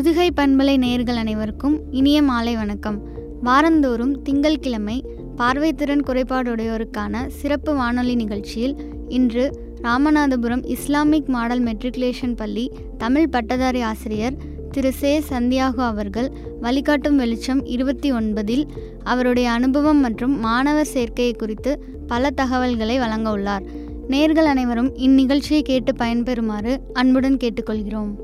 புதுகை பண்பலை நேயர்கள் அனைவருக்கும் இனிய மாலை வணக்கம் வாரந்தோறும் திங்கள்கிழமை பார்வைத்திறன் குறைபாடுடையோருக்கான சிறப்பு வானொலி நிகழ்ச்சியில் இன்று ராமநாதபுரம் இஸ்லாமிக் மாடல் மெட்ரிகுலேஷன் பள்ளி தமிழ் பட்டதாரி ஆசிரியர் திரு சே சந்தியாகு அவர்கள் வழிகாட்டும் வெளிச்சம் இருபத்தி ஒன்பதில் அவருடைய அனுபவம் மற்றும் மாணவர் சேர்க்கையை குறித்து பல தகவல்களை வழங்க உள்ளார் நேர்கள் அனைவரும் இந்நிகழ்ச்சியை கேட்டு பயன்பெறுமாறு அன்புடன் கேட்டுக்கொள்கிறோம்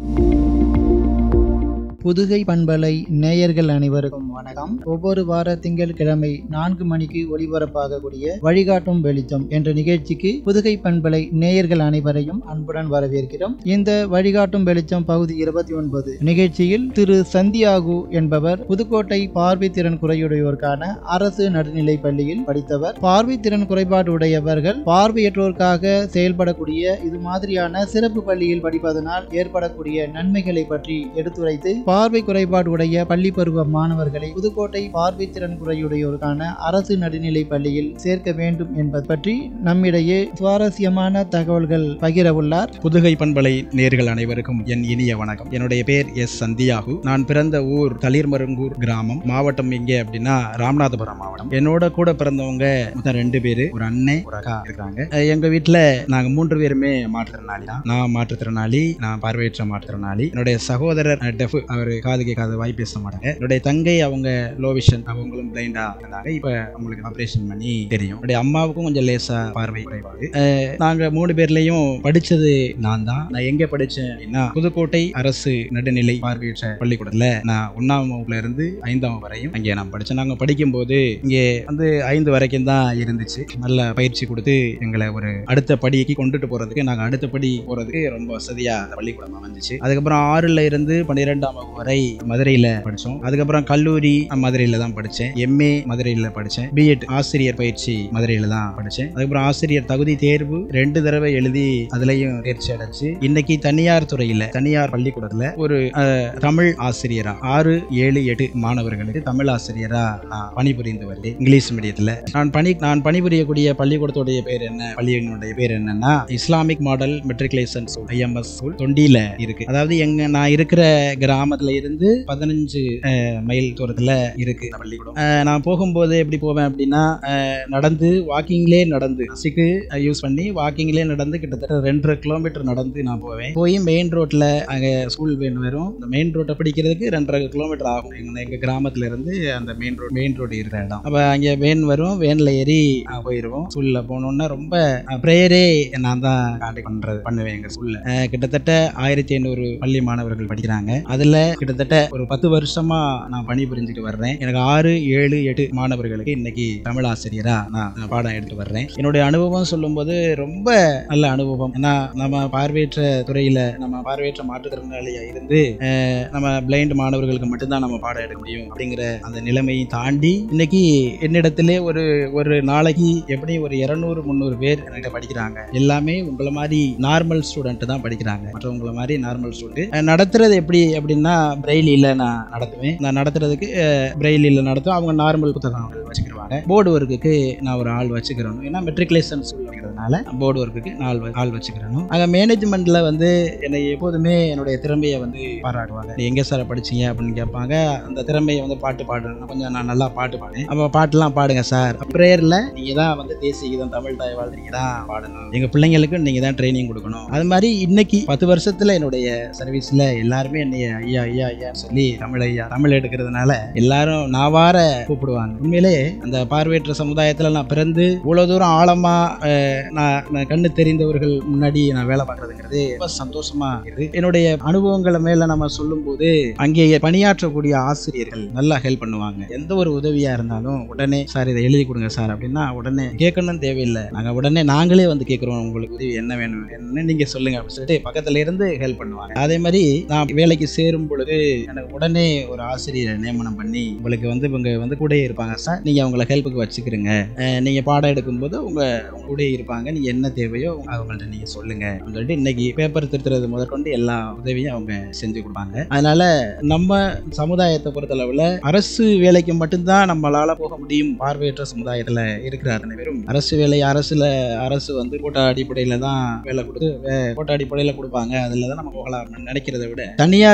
புதுகை பண்பலை நேயர்கள் அனைவருக்கும் வணக்கம் ஒவ்வொரு வார திங்கட்கிழமை நான்கு மணிக்கு ஒளிபரப்பாகக்கூடிய வழிகாட்டும் வெளிச்சம் என்ற நிகழ்ச்சிக்கு புதுகை பண்பலை நேயர்கள் அனைவரையும் அன்புடன் வரவேற்கிறோம் இந்த வழிகாட்டும் வெளிச்சம் பகுதி இருபத்தி ஒன்பது நிகழ்ச்சியில் திரு சந்தியாகு என்பவர் புதுக்கோட்டை பார்வை திறன் குறையுடையோருக்கான அரசு நடுநிலைப் பள்ளியில் படித்தவர் பார்வை திறன் குறைபாடு உடையவர்கள் பார்வையற்றோருக்காக செயல்படக்கூடிய இது மாதிரியான சிறப்பு பள்ளியில் படிப்பதனால் ஏற்படக்கூடிய நன்மைகளை பற்றி எடுத்துரைத்து பார்வை குறைபாடு உடைய பள்ளி பருவ மாணவர்களை புதுக்கோட்டை பார்வை திறன் குறையுடையோருக்கான அரசு நடுநிலை பள்ளியில் சேர்க்க வேண்டும் என்பது பற்றி நம்மிடையே சுவாரஸ்யமான தகவல்கள் பகிர உள்ளார் புதுகை பண்பலை நேர்கள் அனைவருக்கும் என் இனிய வணக்கம் என்னுடைய பேர் எஸ் சந்தியாகு நான் பிறந்த ஊர் தளிர்மருங்கூர் கிராமம் மாவட்டம் எங்கே அப்படின்னா ராமநாதபுரம் மாவட்டம் என்னோட கூட பிறந்தவங்க மொத்தம் ரெண்டு பேரு ஒரு அண்ணன் ஒரு அக்கா இருக்காங்க அஹ் எங்க வீட்டுல நாங்க மூன்று பேருமே மாற்றுத்திறனாளி தான் நான் மாற்றுத்திறனாளி நான் பார்வையற்ற மாற்றுத்திறனாளி என்னுடைய சகோதரர் டெஃப் அவர் காது கேட்காத வாய் பேச மாட்டாங்க என்னுடைய தங்கை அவங்க லோ விஷன் அவங்களும் பிளைண்டா இருந்தாங்க இப்ப அவங்களுக்கு ஆபரேஷன் பண்ணி தெரியும் என்னுடைய அம்மாவுக்கும் கொஞ்சம் லேசா பார்வை குறைபாடு நாங்க மூணு பேர்லயும் படிச்சது நான் தான் நான் எங்க படிச்சேன் அப்படின்னா புதுக்கோட்டை அரசு நடுநிலை பார்வையற்ற பள்ளிக்கூடத்துல நான் ஒன்னாம் வகுப்புல இருந்து ஐந்தாம் வகுப்பு வரையும் அங்கே நான் படிச்சேன் நாங்க படிக்கும் போது இங்கே வந்து ஐந்து வரைக்கும் தான் இருந்துச்சு நல்ல பயிற்சி கொடுத்து எங்களை ஒரு அடுத்த படிக்கு கொண்டுட்டு போறதுக்கு நாங்க அடுத்த படி போறதுக்கு ரொம்ப வசதியா அந்த பள்ளிக்கூடம் அமைஞ்சிச்சு அதுக்கப்புறம் ஆறுல இருந்து பன்னிரெண்டாம் வகுப்பு வரை மதுரையில படிச்சோம் அதுக்கப்புறம் கல்லூரி மதுரையில தான் படிச்சேன் எம்ஏ மதுரையில படிச்சேன் பிஎட் ஆசிரியர் பயிற்சி மதுரையில தான் படிச்சேன் அதுக்கப்புறம் ஆசிரியர் தகுதி தேர்வு ரெண்டு தடவை எழுதி அதுலயும் தேர்ச்சி அடைச்சு இன்னைக்கு தனியார் துறையில தனியார் பள்ளிக்கூடத்துல ஒரு அஹ், தமிழ் ஆசிரியரா ஆறு ஏழு எட்டு மாணவர்களுக்கு தமிழ் ஆசிரியரா நான் பணிபுரிந்து வருகிறேன் இங்கிலீஷ் மீடியத்துல நான் பணி நான் பணிபுரியக்கூடிய பள்ளிக்கூடத்துடைய பேர் என்ன பள்ளியினுடைய பேர் என்னன்னா Islamic model matriculation school IMS school தொண்டியில இருக்கு அதாவது எங்க நான் இருக்கிற கிராமத்துல இருந்து பதினஞ்சு அஹ், மைல் தூரத்துல இருக்கு இந்த பள்ளிக்கூடம் அஹ், நான் போகும்போது எப்படி போவேன் அப்படின்னா அஹ், நடந்து வாக்கிங்லே நடந்து பஸ்ஸுக்கு யூஸ் பண்ணி வாக்கிங்லே நடந்து கிட்டத்தட்ட ரெண்டரை கிலோமீட்டர் நடந்து நான் போவேன் போய் மெயின் ரோட்ல அங்க ஸ்கூல் வேன் வரும் இந்த மெயின் ரோட்டை பிடிக்கிறதுக்கு ரெண்டரை கிலோமீட்டர் ஆகும் எங்க எங்க கிராமத்துல இருந்து அந்த மெயின் ரோட் மெயின் ரோடு இருக்கிற இடம் அப்ப அங்க வேன் வரும் வேன்ல ஏறி அஹ், போயிருவோம் ஸ்கூல்ல போனோம்னா ரொம்ப ப்ரேயரே நான் தான் கான்டாக்ட் பண்றது பண்ணுவேன் எங்க ஸ்கூல்ல அஹ், கிட்டத்தட்ட ஆயிரத்தி ஐநூறு பள்ளி மாணவர்கள் படிக்கிறாங்க அதுல கிட்டத்தட்ட ஒரு பத்து வருஷமா நான் பணி புரிஞ்சுட்டு வர்றேன் எனக்கு ஆறு ஏழு எட்டு மாணவர்களுக்கு இன்னைக்கு தமிழ் ஆசிரியரா நான் நான் பாடம் எடுத்து வர்றேன் என்னுடைய அனுபவம் சொல்லும்போது ரொம்ப நல்ல அனுபவம் ஏன்னா நம்ம பார்வையற்ற துறையில நம்ம பார்வையற்ற மாற்றுத்திறனாளியா இருந்து அஹ், நம்ம பிளைண்ட் மாணவர்களுக்கு மட்டும்தான் நம்ம பாடம் எடுக்க முடியும் அப்படிங்கிற அந்த நிலைமையை தாண்டி இன்னைக்கு என்னிடத்திலே ஒரு ஒரு நாளைக்கு எப்படி ஒரு இருநூறு முந்நூறு பேர் என்கிட்ட படிக்கிறாங்க எல்லாமே உங்களை மாதிரி நார்மல் ஸ்டூடெண்ட் தான் படிக்கிறாங்க மற்றவங்கள மாதிரி நார்மல் ஸ்டூடெண்ட் நடத்துறது எப்படி அப்படின்னா பிரெய்லியில் நான் நடத்துவேன் நான் நடத்துறதுக்கு பிரெய்லியில் நடத்துவேன் அவங்க நார்மல் புத்தகங்கள் வச்சுக்கிடுவாங்க போர்டு ஒர்க்குக்கு நான் ஒரு ஆள் வச்சுக்கிறேன் ஏன்னா மெட்ரிகுலேஷன் ஸ்கூல் அப்படிங்கிறதுனால போர்டு ஒர்க்குக்கு நான் ஆள் வ- ஆள் வச்சுக்கிறேன் அங்கே மேனேஜ்மெண்ட்ல வந்து என்னை எப்போதுமே என்னுடைய திறமையை வந்து பாராட்டுவாங்க "நீ எங்கே சார் படிச்சீங்க அப்படின்னு கேட்பாங்க அந்த திறமையை வந்து பாட்டு பாடுறேன் கொஞ்சம் நான் நல்லா பாட்டு பாடுவேன் அப்போ பாட்டுலாம் பாடுங்க சார் ப்ரேயரில் நீங்கள் தான் வந்து தேசிய கீதம் தமிழ் தாய் வாழ் நீங்கள் தான் பாடணும் எங்கள் பிள்ளைங்களுக்கு நீங்கள் தான் ட்ரைனிங் கொடுக்கணும் அது மாதிரி இன்னைக்கு பத்து வருஷத்தில் என்னுடைய சர்வீஸில் எல்லாருமே என்னைய ஐயா ஐயா ஐயா சொல்லி தமிழ் ஐயா தமிழ் எடுக்கிறதுனால எல்லாரும் நாவார கூப்பிடுவாங்க உண்மையிலே அந்த பார்வையற்ற சமுதாயத்தில் நான் பிறந்து இவ்வளோ தூரம் ஆழமாக நான் நான் கண்ணு தெரிந்தவர்கள் முன்னாடி நான் வேலை பார்க்கறதுங்கிறது ரொம்ப சந்தோஷமா இருக்குது என்னுடைய அனுபவங்களை மேல நம்ம சொல்லும்போது அங்கே பணியாற்றக்கூடிய ஆசிரியர்கள் நல்லா ஹெல்ப் பண்ணுவாங்க எந்த ஒரு உதவியா இருந்தாலும் உடனே சார் இதை எழுதி கொடுங்க சார் அப்படின்னா உடனே கேட்கணும்னு தேவையில்லை நாங்க உடனே நாங்களே வந்து கேட்குறோம் உங்களுக்கு உதவி என்ன வேணும் என்ன நீங்க சொல்லுங்க அப்படின்னு சொல்லிட்டு பக்கத்துல இருந்து ஹெல்ப் பண்ணுவாங்க அதே மாதிரி நான் வேலைக்கு சேரும் பொழுது எனக்கு உடனே ஒரு ஆசிரியரை நியமனம் பண்ணி உங்களுக்கு வந்து இவங்க வந்து கூடயே இருப்பாங்க சார் நீங்க அவங்கள ஹெல்ப்புக்கு வச்சுக்கிறீங்க அஹ் நீங்க பாடம் எடுக்கும்போது உங்க உங்க கூடயே இருப்பாங்க நீங்க என்ன தேவையோ அவங்கள்ட்ட நீங்க சொல்லுங்க அப்படின்னு சொல்லிட்டு இன்னைக்கு பேப்பர் திருத்துறது முதற்கொண்டு எல்லா உதவியும் அவங்க செஞ்சு கொடுப்பாங்க அதனால நம்ம சமுதாயத்தை பொறுத்தளவுல அரசு வேலைக்கு மட்டும்தான் நம்மளால போக முடியும் பார்வையற்ற சமுதாயத்துல இருக்கிற அத்தனை பேரும் அரசு வேலை அரசுல அரசு வந்து கோட்டா அடிப்படையில தான் வேலை கொடுத்து வே- கோட்டா அடிப்படையில கொடுப்பாங்க அதுல தான் நம்ம போகலாம் அப்படின்னு நினைக்கிறத விட தனியார் துறையும்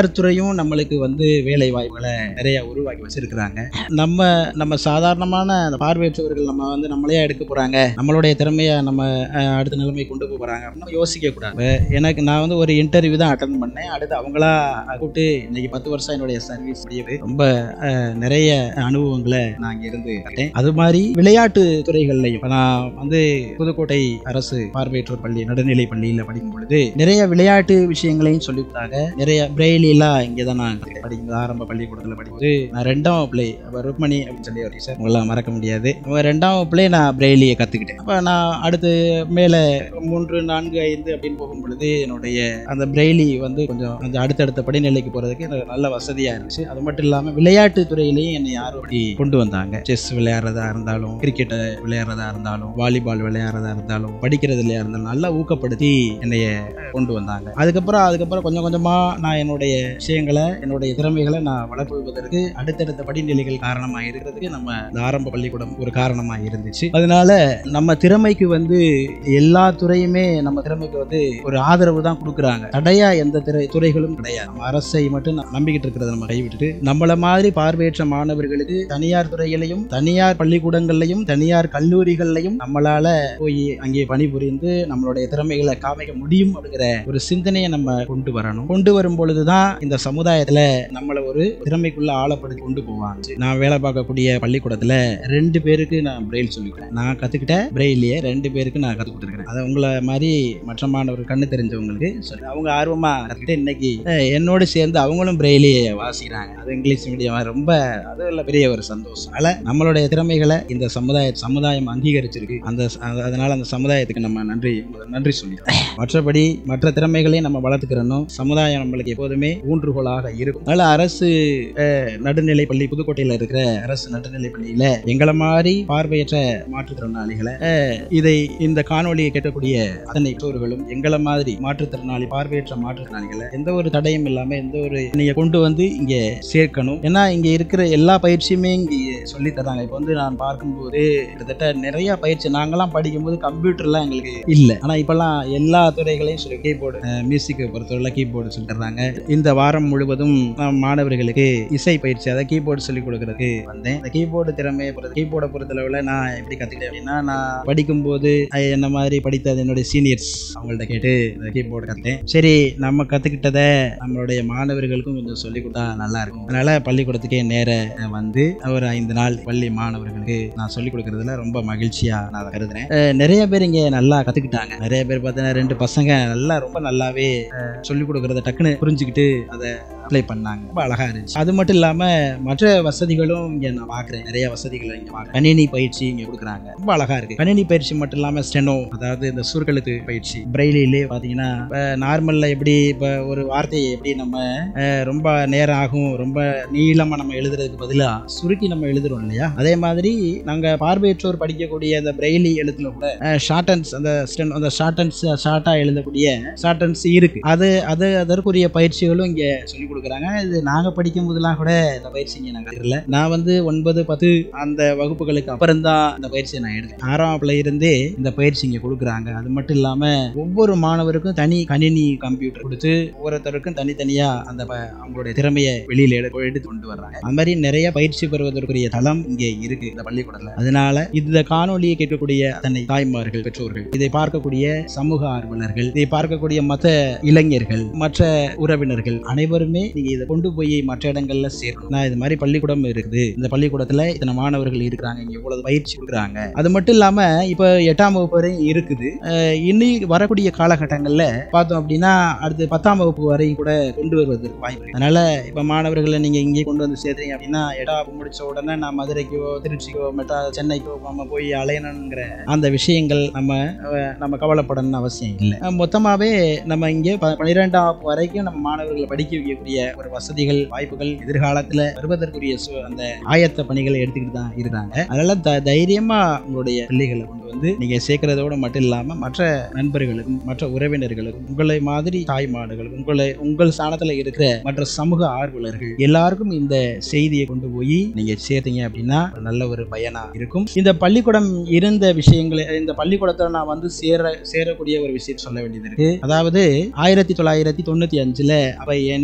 துறையிலையும் நம்மளுக்கு வந்து வேலை வாய்ப்புகளை நிறைய உருவாக்கி வச்சிருக்கிறாங்க நம்ம நம்ம சாதாரணமான அந்த பார்வையற்றவர்கள் நம்ம வந்து நம்மளையா எடுக்க போறாங்க நம்மளுடைய திறமையை நம்ம அஹ், அடுத்த நிலைமை கொண்டு போக போறாங்க அப்படின்னு யோசிக்க கூடாது இப்ப எனக்கு நான் வந்து ஒரு இன்டர்வியூ தான் அட்டன் பண்ணேன் அடுத்து அவங்களா கூப்பிட்டு இன்னைக்கு பத்து வருஷம் என்னுடைய சர்வீஸ் முடியுது ரொம்ப அஹ், நிறைய அனுபவங்களை நான் இங்க இருந்து கட்டேன் அது மாதிரி விளையாட்டு துறைகள்லையும் இப்ப நான் வந்து புதுக்கோட்டை அரசு பார்வையற்றோர் பள்ளி நடுநிலை பள்ளியில படிக்கும் பொழுது நிறைய விளையாட்டு விஷயங்களையும் சொல்லி கொடுத்தாங்க நிறைய பிரெய்லிலாம் இங்கே தான் நான் படிக்கும் ஆரம்ப பள்ளிக்கூடத்தில் படிக்கும்போது நான் ரெண்டாம் பிள்ளை ருக்மணி அப்படின்னு சொல்லி ஒரு டீச்சர் உங்களால் மறக்க முடியாது அப்ப ரெண்டாம் பிள்ளை நான் பிரெய்லியை கற்றுக்கிட்டேன் அப்போ நான் அடுத்து மேலே மூன்று நான்கு ஐந்து அப்படின்னு போகும் பொழுது என்னுடைய அந்த பிரெய்லி வந்து கொஞ்சம் அந்த அடுத்தடுத்த படிநிலைக்கு போகிறதுக்கு எனக்கு நல்ல வசதியாக இருந்துச்சு அது மட்டும் இல்லாமல் விளையாட்டு துறையிலையும் என்னை யாரும் அப்படி கொண்டு வந்தாங்க செஸ் விளையாடுறதா இருந்தாலும் கிரிக்கெட் விளையாடுறதா இருந்தாலும் வாலிபால் விளையாடுறதா இருந்தாலும் படிக்கிறதுலையா இருந்தாலும் நல்லா ஊக்கப்படுத்தி என்னைய கொண்டு வந்தாங்க அதுக்கப்புறம் அதுக்கப்புறம் கொஞ்சம் கொஞ்சமா நான் என்னுடைய விஷயங்களை என்னுடைய திறமைகளை நான் வளர்ப்பதற்கு அடுத்தடுத்த படிநிலைகள் காரணமா இருக்கிறதுக்கு நம்ம இந்த ஆரம்ப பள்ளிக்கூடம் ஒரு காரணமா இருந்துச்சு அதனால நம்ம திறமைக்கு வந்து எல்லா துறையுமே நம்ம திறமைக்கு வந்து ஒரு ஆதரவு தான் கொடுக்குறாங்க தடையா எந்த துறை துறைகளும் கிடையாது நம்ம அரசை மட்டும் ந- நம்பிக்கிட்டு இருக்கிறத நம்ம கைவிட்டுட்டு நம்மள மாதிரி பார்வையற்ற மாணவர்களுக்கு தனியார் துறையிலையும் தனியார் பள்ளிக்கூடங்கள்லையும் தனியார் கல்லூரிகள்லையும் நம்மளால போய் அங்கே பணிபுரிந்து நம்மளுடைய திறமைகளை காமிக்க முடியும் அப்படிங்கிற ஒரு சிந்தனையை நம்ம கொண்டு வரணும் கொண்டு வரும் பொழுதுதான் இந்த சமுதாயத்துல நம்மளை ஒரு திறமைக்குள்ள ஆழப்படுத்தி கொண்டு போவாங்க நான் வேலை பார்க்கக்கூடிய பள்ளிக்கூடத்துல ரெண்டு பேருக்கு நான் பிரெயில் சொல்லிக்கிறேன் நான் கத்துக்கிட்ட பிரெயிலியே ரெண்டு பேருக்கு நான் கத்து கொடுத்துருக்கேன் அதை உங்களை மாதிரி மற்ற மாணவர்கள் கண்ணு தெரிஞ்சவங்களுக்கு சொல்லி அவங்க ஆர்வமா கத்துக்கிட்டு இன்னைக்கு அஹ், என்னோடு சேர்ந்து அவங்களும் பிரெயிலியே வாசிக்கிறாங்க அது இங்கிலீஷ் மீடியம் ரொம்ப அது உள்ள பெரிய ஒரு சந்தோஷம் அதனால நம்மளுடைய திறமைகளை இந்த சமுதாய சமுதாயம் அங்கீகரிச்சிருக்கு அந்த அத- அதனால அந்த சமுதாயத்துக்கு நம்ம நன்றி நன்றி சொல்லிக்கிறோம் மற்றபடி மற்ற திறமைகளையும் நம்ம வளர்த்துக்கிறணும் சமுதாயம் நம்மளுக்கு எப்போதுமே ஊன்றுகோலாக இருக்கும் அதனால அரசு அஹ், நடுநிலை பள்ளி புதுக்கோட்டையில் இருக்கிற அரசு நடுநிலை பள்ளியில எங்களை மாதிரி பார்வையற்ற மாற்றுத்திறனாளிகளை அஹ், இதை இந்த காணொளியை கேட்கக்கூடிய அத்தனை பெற்றோர்களும் எங்களை மாதிரி மாற்றுத்திறனாளி பார்வையற்ற மாற்றுத்திறனாளிகளை எந்த ஒரு தடையும் இல்லாம எந்த ஒரு நீங்க கொண்டு வந்து இங்க சேர்க்கணும் ஏன்னா இங்க இருக்கிற எல்லா பயிற்சியுமே இங்க சொல்லி தராங்க இப்போ வந்து நான் பார்க்கும்போது கிட்டத்தட்ட நிறைய பயிற்சி நாங்கெல்லாம் படிக்கும்போது கம்ப்யூட்டர்லாம் எங்களுக்கு இல்லை ஆனா இப்பெல்லாம் எல்லா துறைகளையும் சொல்லி கீபோர்டு மியூசிக்கை பொறுத்தவரை கீபோர்டு சொல்லி தர்றாங்க இந்த வாரம் முழுவதும் நான் மாணவர்களுக்கு இசை பயிற்சி அதை கீபோர்டு சொல்லி கொடுக்கறதுக்கு வந்தேன் இந்த கீபோர்டு திறமையை பொறுத்த கீபோர்டை பொறுத்தளவில் நான் எப்படி கற்றுக்கிட்டேன் அப்படின்னா நான் படிக்கும்போது அஹ், என்ன மாதிரி படித்தது என்னுடைய சீனியர்ஸ் அவங்கள்ட்ட கேட்டு இந்த கீபோர்டு கற்றேன் சரி நம்ம கற்றுக்கிட்டதை நம்மளுடைய மாணவர்களுக்கும் கொஞ்சம் சொல்லிக் கொடுத்தா நல்லா இருக்கும் அதனால பள்ளிக்கூடத்துக்கே நேர அஹ், வந்து ஒரு ஐந்து நாள் பள்ளி மாணவர்களுக்கு நான் சொல்லிக் கொடுக்கறதுல ரொம்ப மகிழ்ச்சியா நான் அதை கருதுறேன் அஹ், நிறைய பேர் இங்க நல்லா கத்துக்கிட்டாங்க நிறைய பேர் பார்த்தீங்கன்னா ரெண்டு பசங்க நல்லா ரொம்ப நல்லாவே அஹ், சொல்லிக் கொடுக்கறத டக்குன்னு புரிஞ்சுக்கிட்டு அதை அப்ளை பண்ணாங்க ரொம்ப அழகா இருந்துச்சு அது மட்டும் இல்லாம மற்ற வசதிகளும் இங்க நான் பாக்குறேன் நிறைய வசதிகளை இங்க பாக்குறேன் கணினி பயிற்சி இங்க கொடுக்குறாங்க ரொம்ப அழகா இருக்கு கணினி பயிற்சி மட்டும் இல்லாம ஸ்டெனோ அதாவது இந்த சுருக்கெழுத்து பயிற்சி பிரெய்லிலே பாத்தீங்கன்னா நார்மல்ல எப்படி இப்ப ஒரு வார்த்தையை எப்படி நம்ம அஹ், ரொம்ப நேரம் ஆகும் ரொம்ப நீளமா நம்ம எழுதுறதுக்கு பதிலா சுருக்கி நம்ம எழுதுறோம் இல்லையா அதே மாதிரி நாங்க பார்வையற்றோர் படிக்கக்கூடிய அந்த பிரெய்லி எழுத்துல கூட ஷார்டன்ஸ் அந்த ஸ்டென் அந்த ஷார்டன்ஸ் ஷார்ட்டா எழுதக்கூடிய ஷார்டன்ஸ் இருக்கு அது அது அதற்குரிய பயிற்சிகளும் இங்க சொல்லி கொடுக்குறாங்க இது நாங்க படிக்கும் போதெல்லாம் கூட இந்த பயிற்சி இங்க நாங்க இல்லை நான் வந்து ஒன்பது பத்து அந்த வகுப்புகளுக்கு அப்புறம் தான் இந்த பயிற்சியை நான் எடுத்தேன் ஆறாம் வகுப்புல இருந்தே இந்த பயிற்சி இங்க கொடுக்குறாங்க அது மட்டும் இல்லாம ஒவ்வொரு மாணவருக்கும் தனி கணினி கம்ப்யூட்டர் கொடுத்து ஒவ்வொருத்தருக்கும் தனித்தனியா அந்த ப- அவங்களுடைய திறமையை வெளியில எடு- எடுத்து கொண்டு வர்றாங்க அது மாதிரி நிறைய பயிற்சி பெறுவதற்குரிய தளம் இங்கே இருக்கு இந்த பள்ளிக்கூடத்துல அதனால இந்த காணொலியை கேட்கக்கூடிய தன்னை தாய்மார்கள் பெற்றோர்கள் இதை பார்க்கக்கூடிய சமூக ஆர்வலர்கள் இதை பார்க்கக்கூடிய மற்ற இளைஞர்கள் மற்ற உறவினர்கள் அனைவருமே நீங்க இதை கொண்டு போய் மற்ற இடங்கள்ல சேர்க்கணும் நான் இது மாதிரி பள்ளிக்கூடம் இருக்குது இந்த பள்ளிக்கூடத்துல இத்தனை மாணவர்கள் இருக்கிறாங்க இங்க இவ்வளவு பயிற்சி கொடுக்குறாங்க அது மட்டும் இல்லாம இப்ப எட்டாம் வகுப்பு வரையும் இருக்குது அஹ் இனி வரக்கூடிய காலகட்டங்கள்ல பார்த்தோம் அப்படின்னா அடுத்து பத்தாம் வகுப்பு வரையும் கூட கொண்டு வருவதற்கு வாய்ப்பு இருக்கு அதனால இப்ப மாணவர்களை நீங்க இங்கே கொண்டு வந்து சேர்த்தீங்க அப்படின்னா எட்டாம் வகுப்பு முடிச்ச உடனே நான் மதுரைக்கோ திருச்சிக்கோ மெட்ரா சென்னைக்கோ நம்ம போய் அலையணுங்கிற அந்த விஷயங்கள் நம்ம அஹ், நம்ம கவலைப்படணும்னு அவசியம் இல்லை அஹ், மொத்தமாவே நம்ம இங்கே ப- பன்னிரெண்டாம் வகுப்பு வரைக்கும் நம்ம மாணவர்களை படிக்க வைக்கக்கூடிய ஒரு வசதிகள் வாய்ப்புகள் எதிர்காலத்துல வருவதற்குரிய சு- அந்த ஆயத்த பணிகளை எடுத்துக்கிட்டு தான் இருக்காங்க அதனால த- தைரியமா உங்களுடைய பிள்ளைகளை கொண்டு வந்து நீங்க சேர்க்கறதோட மட்டும் இல்லாம மற்ற நண்பர்களுக்கும் மற்ற உறவினர்களுக்கும் உங்களை மாதிரி தாய்மாடுகளுக்கும் உங்களை உங்கள் ஸ்தானத்துல இருக்கிற மற்ற சமூக ஆர்வலர்கள் எல்லாருக்கும் இந்த செய்தியை கொண்டு போய் நீங்க சேர்த்தீங்க அப்படின்னா ஒரு நல்ல ஒரு பயனா இருக்கும் இந்த பள்ளிக்கூடம் இருந்த விஷயங்களை இந்த பள்ளிக்கூடத்துல நான் வந்து சேர சேரக்கூடிய ஒரு விஷயம் சொல்ல வேண்டியது இருக்கு அதாவது ஆயிரத்தி தொள்ளாயிரத்தி தொண்ணூத்தி அஞ்சுல அப்ப என்னுடைய அண்ணன்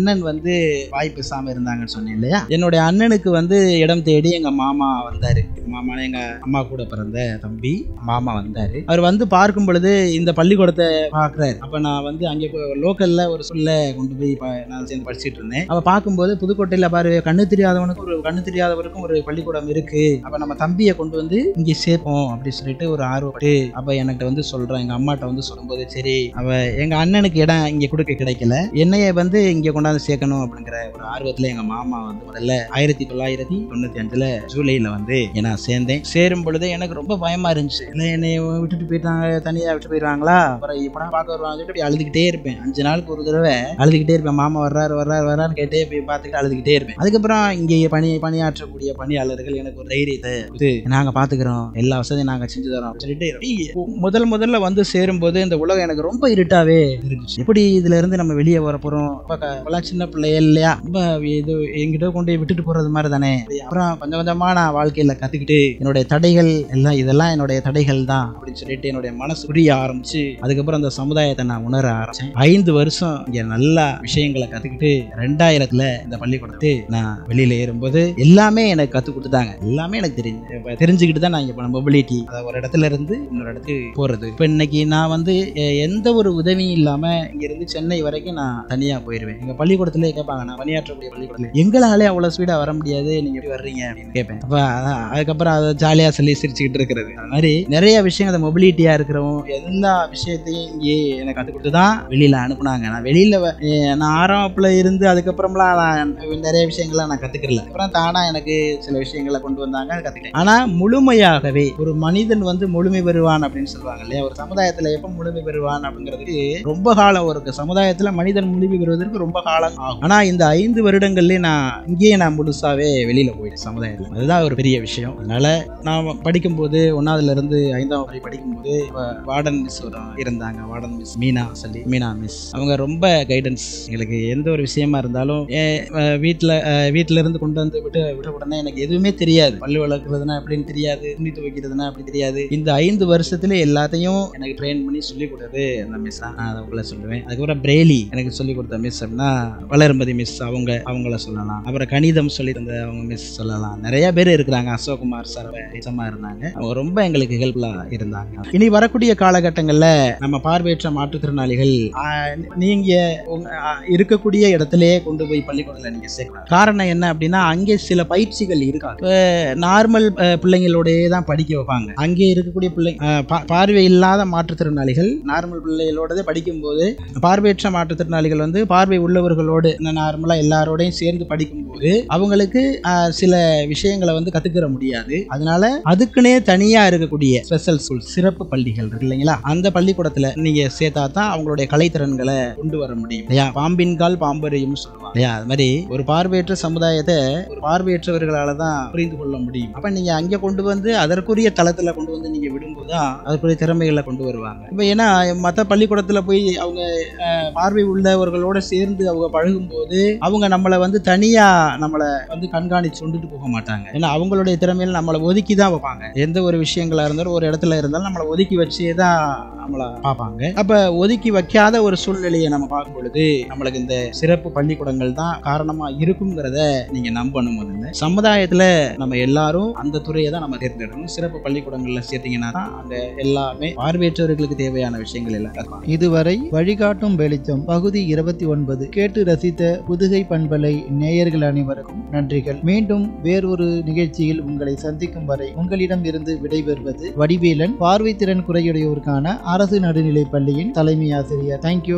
அண்ணன் வந்து வாய் பேசாம இருந்தாங்கன்னு சொன்னேன் இல்லையா என்னுடைய அண்ணனுக்கு வந்து இடம் தேடி எங்க மாமா வந்தாரு மாமா எங்க அம்மா கூட பிறந்த தம்பி மாமா வந்தாரு அவர் வந்து பார்க்கும் பொழுது இந்த பள்ளிக்கூடத்தை பாக்குறாரு அப்ப நான் வந்து அங்கே லோக்கல்ல ஒரு சொல்ல கொண்டு போய் ப- நான் சேர்ந்து படிச்சிட்டு இருந்தேன் அப்ப பார்க்கும்போது புதுக்கோட்டையில பாரு கண்ணு தெரியாதவனுக்கு ஒரு கண்ணு தெரியாதவருக்கும் ஒரு பள்ளிக்கூடம் இருக்கு அப்ப நம்ம தம்பியை கொண்டு வந்து இங்கே சேர்ப்போம் அப்படின்னு சொல்லிட்டு ஒரு ஆர்வப்பட்டு அப்ப எனக்கு வந்து சொல்றேன் எங்க அம்மாட்ட வந்து சொல்லும்போது சரி அவ எங்க அண்ணனுக்கு இடம் இங்க கொடுக்க கிடைக்கல என்னைய வந்து இங்க கொண்டாந்து சேர்க்கணும் அப்படிங்கிற ஒரு ஆர்வத்துல எங்க மாமா வந்து முதல்ல ஆயிரத்தி தொள்ளாயிரத்தி தொண்ணூத்தி அஞ்சுல ஜூலைல வந்து நான் சேர்ந்தேன் சேரும் பொழுது எனக்கு ரொம்ப பயமா இருந்துச்சு இல்லை என்னை விட்டுட்டு போயிட்டாங்க தனியா விட்டு போயிடுவாங்களா அப்புறம் இப்படா பார்க்க வருவாங்க சொல்லிட்டு இப்படி அழுதுகிட்டே இருப்பேன் அஞ்சு நாளுக்கு ஒரு தடவை அழுதுகிட்டே இருப்பேன் மாமா வர்றாரு வர்றாரு வர்றாருன்னு கேட்டே போய் பார்த்துட்டு அழுதுகிட்டே இருப்பேன் அதுக்கப்புறம் இங்கே பணி பணியாற்றக்கூடிய பணியாளர்கள் எனக்கு ஒரு தைரியத்தை கொடுத்து நாங்க பாத்துக்கிறோம் எல்லா வசதியும் நாங்க செஞ்சு தரோம் அப்படின்னு சொல்லிட்டு அப்படியே முதல் முதல்ல வந்து சேரும்போது இந்த உலகம் எனக்கு ரொம்ப இருட்டாவே இருந்துச்சு எப்படி இதுல இருந்து நம்ம வெளியே வர போறோம் அப்ப க- அப்பெல்லாம் சின்ன பிள்ளைய இல்லையா ரொம்ப இது எங்கிட்ட கொண்டு போய் விட்டுட்டு போறது மாதிரி தானே அப்புறம் கொஞ்சம் கொஞ்சமா நான் வாழ்க்கையில கத்துக்கிட்டு என்னுடைய தடைகள் எல்லாம் இதெல்லாம் என்னுடைய தடைகள் தான் அப்படின்னு சொல்லிட்டு என்னுடைய மனசு புரிய ஆரம்பிச்சு அதுக்கப்புறம் அந்த சமுதாயத்தை நான் உணர ஆரம்பிச்சேன் ஐந்து வருஷம் இங்க நல்லா விஷயங்களை கத்துக்கிட்டு ரெண்டாயிரத்துல இந்த பள்ளிக்கூடத்து நான் வெளியில ஏறும்போது எல்லாமே எனக்கு கத்து கொடுத்துட்டாங்க எல்லாமே எனக்கு தெரிஞ்சு இப்ப தெரிஞ்சுக்கிட்டு தான் நான் இங்க மொபிலிட்டி அதாவது ஒரு இடத்துல இருந்து இன்னொரு இடத்துக்கு போறது இப்ப இன்னைக்கு நான் வந்து எ- எந்த ஒரு உதவியும் இல்லாம இங்க இருந்து சென்னை வரைக்கும் நான் தனியா போயிருவேன் எங்க பள்ளிக்கூடத்துல கேட்பாங்க நான் பணியாற்றக்கூடிய பள்ளிக்கூடத்துல எங்களாலே அவ்வளவு ஸ்பீடா வர முடியாது நீங்க எப்படி வர்றீங்க அப்படின்னு கேட்பேன் அப்ப அதான் அதுக்கப்புறம் அதை ஜாலியா சொல்லி சிரிச்சுக்கிட்டு இருக்கிறது அது மாதிரி நிறைய விஷயம் அந்த மொபிலிட்டியா இருக்கிறவங்க எல்லா விஷயத்தையும் இங்கே எனக்கு கற்றுக் கொடுத்து தான் வெளியில அனுப்புனாங்க நான் வெளியில வ- எ, நான் ஆரம்பத்துல இருந்து அதுக்கப்புறம்லாம் நான் நிறைய விஷயங்கள்லாம் நான் கத்துக்கல அப்புறம் தானா எனக்கு சில விஷயங்களை கொண்டு வந்தாங்க கத்துக்கிட்டேன் ஆனா முழுமையாகவே ஒரு மனிதன் வந்து முழுமை பெறுவான் அப்படின்னு சொல்லுவாங்க இல்லையா ஒரு சமுதாயத்துல எப்ப முழுமை பெறுவான் அப்படிங்கிறதுக்கு ரொம்ப காலம் இருக்கு சமுதாயத்துல மனிதன் முழுமை பெறுவதற்கு ரொம்ப காலம் ஆகும் ஆனா இந்த ஐந்து வருடங்கள்லயே நான் இங்கேயே நான் முழுசாவே வெளியில போயிட்டேன் சமுதாயத்துல அதுதான் ஒரு பெரிய விஷயம் அதனால நான் படிக்கும்போது ஒன்னாவதுல இருந்து ஐந்தாம் வரை படிக்கும்போது வ- வார்டன் மிஸ் இருந்தாங்க வார்டன் மிஸ் மீனா சொல்லி மீனா மிஸ் அவங்க ரொம்ப கைடன்ஸ் எங்களுக்கு எந்த ஒரு விஷயமா இருந்தாலும் ஏன், அஹ், வீட்ல அஹ், வீட்ல இருந்து கொண்டு வந்து விட்டு விட்ட உடனே எனக்கு எதுவுமே தெரியாது பல்லு வளர்க்குறதுனா எப்படின்னு தெரியாது துணி துவைக்கிறதுனா அப்படி தெரியாது இந்த ஐந்து வருஷத்துல எல்லாத்தையும் எனக்கு ட்ரெயின் பண்ணி சொல்லி கொடுத்தது அந்த மிஸ் தான் நான் அதை உங்களை சொல்லுவேன் அதுக்கப்புறம் பிரேலி எனக்கு சொல்லி கொடுத்த மிஸ் அப்படின்னா வளர்மதி மிஸ் அவங்க அவங்கள சொல்லலாம் அப்புறம் கணிதம் சொல்லி தந்த அவங்க மிஸ் சொல்லலாம் நிறைய பேர் இருக்கிறாங்க அசோக்குமார் சார் நிஜமா இருந்தாங்க அவங்க ரொம்ப எங்களுக்கு ஹெல்ப்ஃபுல்லா இருந்தாங்க இனி வரக்கூடிய காலகட்டங்கள்ல நம்ம பார்வையற்ற மாற்றுத்திறனாளிகள் ஆஹ், நீங்க உங்க ஆஹ், இருக்கக்கூடிய இடத்திலேயே கொண்டு போய் பள்ளிக்கூடத்துல நீங்க சேர்க்கலாம் காரணம் என்ன அப்படின்னா அங்கே சில பயிற்சிகள் இருக்காது நார்மல் பிள்ளைங்களோடயே தான் படிக்க வைப்பாங்க அங்கே இருக்கக்கூடிய பிள்ளை ஆஹ், பா- பார்வை இல்லாத மாற்றுத்திறனாளிகள் நார்மல் பிள்ளைகளோட படிக்கும்போது பார்வையற்ற மாற்றுத்திறனாளிகள் வந்து பார்வை உள்ளவர்களோடு நார்மலா எல்லாரோடையும் சேர்ந்து படிக்கும்போது அவங்களுக்கு ஆஹ், சில விஷயங்களை வந்து கத்துக்கிற முடியாது அதனால அதுக்குன்னே தனியா இருக்கக்கூடிய ஸ்பெஷல் ஸ்கூல் சிறப்பு பள்ளிகள் இருக்கு இல்லைங்களா அந்த பள்ளிக்கூடத்துல நீங்க சேர்த்தா தான் அவங்களுடைய கலைத்திறன்களை கொண்டு வர முடியும் இல்லையா பாம்பின் கால் பாம்பரையும் சொல்லுவாங்க இல்லையா அது மாதிரி ஒரு பார்வையற்ற சமுதாயத்தை ஒரு பார்வையற்றவர்களால தான் புரிந்து கொள்ள முடியும் அப்ப நீங்க அங்க கொண்டு வந்து அதற்குரிய தளத்துல கொண்டு வந்து நீங்க விடும்போது தான் அதற்குரிய திறமைகளை கொண்டு வருவாங்க இப்ப ஏன்னா மத்த பள்ளிக்கூடத்துல போய் அவங்க அஹ், பார்வை உள்ளவர்களோட சேர்ந்து அவங்க பழகும்போது அவங்க நம்மளை வந்து தனியா நம்மளை வந்து கண்காணிச்சு கொண்டுட்டு போக மாட்டாங்க ஏன்னா அவங்களுடைய திறமையில நம்மளை ஒதுக்கி தான் வைப்பாங்க எந்த ஒரு விஷயங்களா இருந்தாலும் ஒரு இடத்துல இருந்தாலும் நம்மளை ஒதுக்கி வச்சே தான் நம்மளை பார்ப்பாங்க அப்ப ஒதுக்கி வைக்காத ஒரு சூழ்நிலையை நம்ம பார்க்கும் பொழுது நம்மளுக்கு இந்த சிறப்பு பள்ளிக்கூடங்கள் தான் காரணமா இருக்குங்கிறத நீங்க நம்பணும் முதல்ல சமுதாயத்துல நம்ம எல்லாரும் அந்த துறையை தான் நம்ம தேர்ந்தெடுக்கணும் சிறப்பு பள்ளிக்கூடங்கள்ல சேர்த்தீங்கன்னா தான் அங்க எல்லாமே பார்வையற்றவர்களுக்கு தேவையான விஷயங்கள் எல்லாம் கற்பாங்க இதுவரை வழிகாட்டும் வெளிச்சம் பகுதி இருபத்தி ஒன்பது கேட்டு ரசித்த புதுகை பண்பலை நேயர்கள் அனைவருக்கும் நன்றிகள் மீண்டும் வேறொரு நிகழ்ச்சியில் உங்களை சந்திக்கும் வரை உங்களிடம் இருந்து விடைபெறுவது வடிவேலன் பார்வை திறன் குறையுடையோருக்கான அரசு நடுநிலைப் பள்ளியின் தலைமை ஆசிரியர் தேங்க்யூ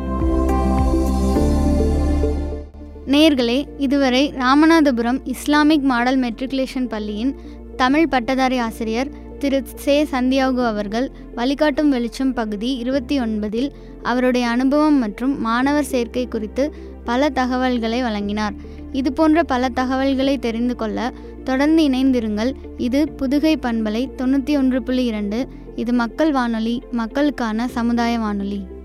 நேர்களே இதுவரை ராமநாதபுரம் இஸ்லாமிக் மாடல் மெட்ரிகுலேஷன் பள்ளியின் தமிழ் பட்டதாரி ஆசிரியர் திரு சே சந்தியாகு அவர்கள் வழிகாட்டும் வெளிச்சம் பகுதி இருபத்தி ஒன்பதில் அவருடைய அனுபவம் மற்றும் மாணவர் சேர்க்கை குறித்து பல தகவல்களை வழங்கினார் இதுபோன்ற பல தகவல்களை தெரிந்து கொள்ள தொடர்ந்து இணைந்திருங்கள் இது புதுகை பண்பலை தொண்ணூற்றி ஒன்று புள்ளி இரண்டு இது மக்கள் வானொலி மக்களுக்கான சமுதாய வானொலி